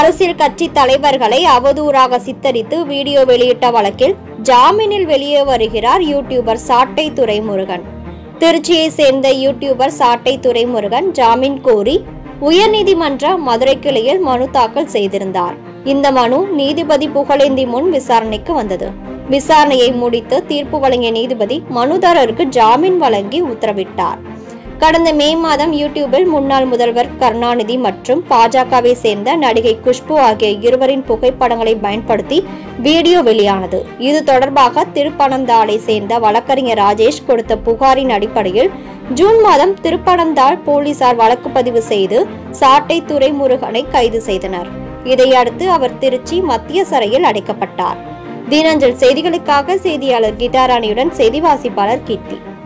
அரசியல் கட்சி தலைவர்களை அவதூறாக சித்தரித்து வீடியோ வெளியிட்ட வழக்கில் ஜாமீனில் வெளியே வருகிறார் யூடியூபர் சாட்டை துரைமுருகன் திருச்சியை சேர்ந்த யூடியூபர் சாட்டை துரைமுருகன் ஜாமீன் கோரி உயர்நீதிமன்ற மதுரை கிளையில் மனு தாக்கல் செய்திருந்தார் இந்த மனு நீதிபதி புகழேந்தி முன் விசாரணைக்கு வந்தது விசாரணையை முடித்து தீர்ப்பு வழங்கிய நீதிபதி மனுதாரருக்கு ஜாமீன் வழங்கி உத்தரவிட்டார் கடந்த மே மாதம் யூடியூபில் முன்னாள் முதல்வர் கருணாநிதி மற்றும் பாஜகவை சேர்ந்த நடிகை குஷ்பு ஆகிய இருவரின் புகைப்படங்களை பயன்படுத்தி வீடியோ வெளியானது இது தொடர்பாக திருப்பனந்தாளை சேர்ந்த வழக்கறிஞர் ராஜேஷ் கொடுத்த புகாரின் அடிப்படையில் ஜூன் மாதம் திருப்பனந்தாள் போலீசார் வழக்கு பதிவு செய்து சாட்டை துரைமுருகனை கைது செய்தனர் இதையடுத்து அவர் திருச்சி மத்திய சிறையில் அடைக்கப்பட்டார் தீனஞ்சல் செய்திகளுக்காக செய்தியாளர் கீதாராணியுடன் செய்தி வாசிப்பாளர் கீர்த்தி